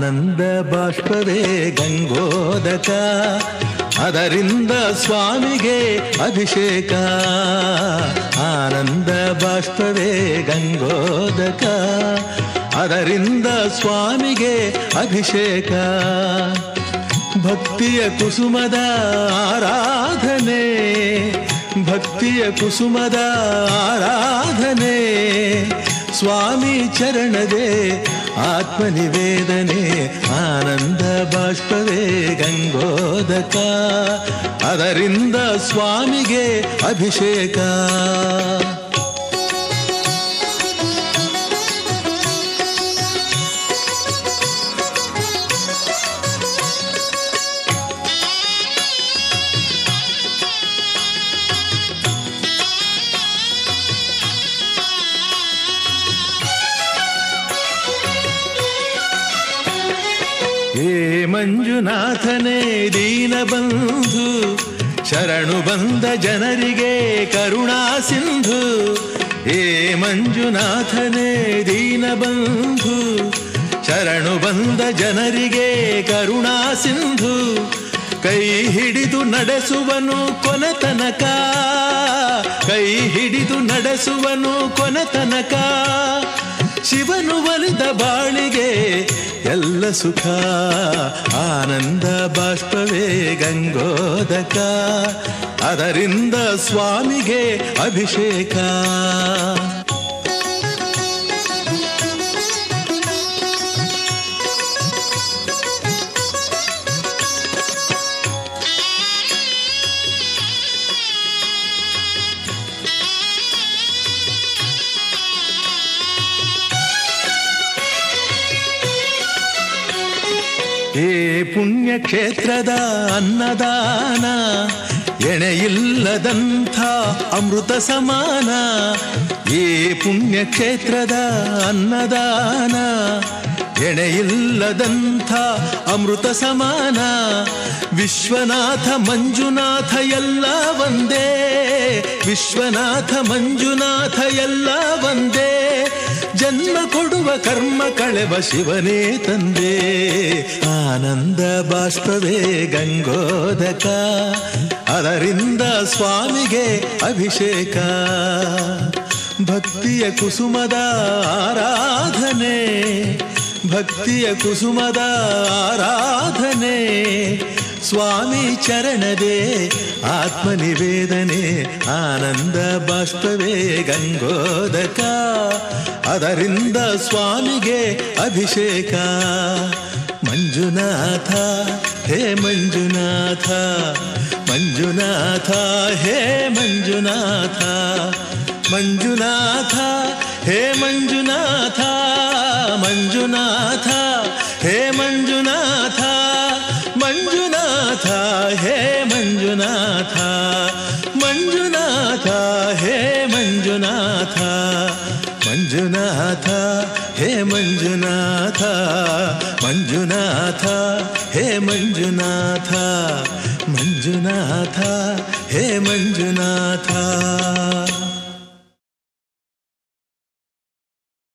ಆನಂದ ಬಾಷ್ಪವೇ ಗಂಗೋದಕ ಅದರಿಂದ ಸ್ವಾಮಿಗೆ ಅಭಿಷೇಕ ಆನಂದ ಬಾಷ್ಪವೇ ಗಂಗೋದಕ ಅದರಿಂದ ಸ್ವಾಮಿಗೆ ಅಭಿಷೇಕ ಭಕ್ತಿಯ ಕುಸುಮದ ಆರಾಧನೆ ಭಕ್ತಿಯ ಕುಸುಮದ ಆರಾಧನೆ ಸ್ವಾಮಿ ಚರಣದೆ ಆತ್ಮನಿವೇದನೆ ಆನಂದ ಬಾಷ್ಪವೇ ಗಂಗೋದಕ ಅದರಿಂದ ಸ್ವಾಮಿಗೆ ಅಭಿಷೇಕ ಹೇ ಮಂಜುನಾಥನೇ ದೀನಬಂಧು ಶರಣು ಬಂದ ಜನರಿಗೆ ಕರುಣಾ ಸಿಂಧು ಹೇ ಮಂಜುನಾಥನೇ ದೀನಬಂಧು ಶರಣು ಬಂದ ಜನರಿಗೆ ಕರುಣಾ ಸಿಂಧು ಕೈ ಹಿಡಿದು ನಡೆಸುವನು ಕೊನೆ ತನಕ ಕೈ ಹಿಡಿದು ನಡೆಸುವನು ಕೊನೆ ತನಕ ಶಿವನು ಒಲಿದ ಬಾಳಿಗೆ ಎಲ್ಲ ಸುಖ ಆನಂದ ಬಾಷ್ಪವೇ ಗಂಗೋದಕ ಅದರಿಂದ ಸ್ವಾಮಿಗೆ ಅಭಿಷೇಕ ಹೇ ಪುಣ್ಯಕ್ಷೇತ್ರದ ಅನ್ನದಾನ ಎಣೆಯಿಲ್ಲದಂಥ ಅಮೃತ ಸಮಾನ ಈ ಪುಣ್ಯಕ್ಷೇತ್ರದ ಅನ್ನದಾನ ಎಣೆಯಿಲ್ಲದಂಥ ಅಮೃತ ಸಮಾನ ವಿಶ್ವನಾಥ ಮಂಜುನಾಥ ಎಲ್ಲ ಒಂದೇ ವಿಶ್ವನಾಥ ಮಂಜುನಾಥ ಎಲ್ಲ ಒಂದೇ ಜನ್ಮ ಕೊಡುವ ಕರ್ಮ ಕಳೆವ ಶಿವನೇ ತಂದೆ ಆನಂದ ಬಾಷ್ಪವೇ ಗಂಗೋದಕ ಅದರಿಂದ ಸ್ವಾಮಿಗೆ ಅಭಿಷೇಕ ಭಕ್ತಿಯ ಕುಸುಮದ ಆರಾಧನೆ ಭಕ್ತಿಯ ಕುಸುಮದ ಆರಾಧನೆ ಸ್ವಾಮಿ ಚರಣದೆ ಆತ್ಮನಿವೇದನೆ ಆನಂದ ಬಾಷ್ಪವೇ ಗಂಗೋದಕ ಅದರಿಂದ ಸ್ವಾಮಿಗೆ ಅಭಿಷೇಕ ಮಂಜುನಾಥ ಹೇ ಮಂಜುನಾಥ ಮಂಜುನಾಥ ಹೇ ಮಂಜುನಾಥ ಮಂಜುನಾಥ ಹೇ ಮಂಜುನಾಥ ಮಂಜುನಾಥ ಹೇ ಮಂಜುನಾಥ ಮಂಜುನಾಥ ಹೇ ಮಂಜುನಾಥ ಮಂಜುನಾಥ ಹೇ ಮಂಜುನಾಥ ಮಂಜುನಾಥ ಹೇ ಮಂಜುನಾಥ ಮಂಜುನಾಥ ಹೇ ಮಂಜುನಾಥ ಮಂಜುನಾಥ ಹೇ ಮಂಜುನಾಥ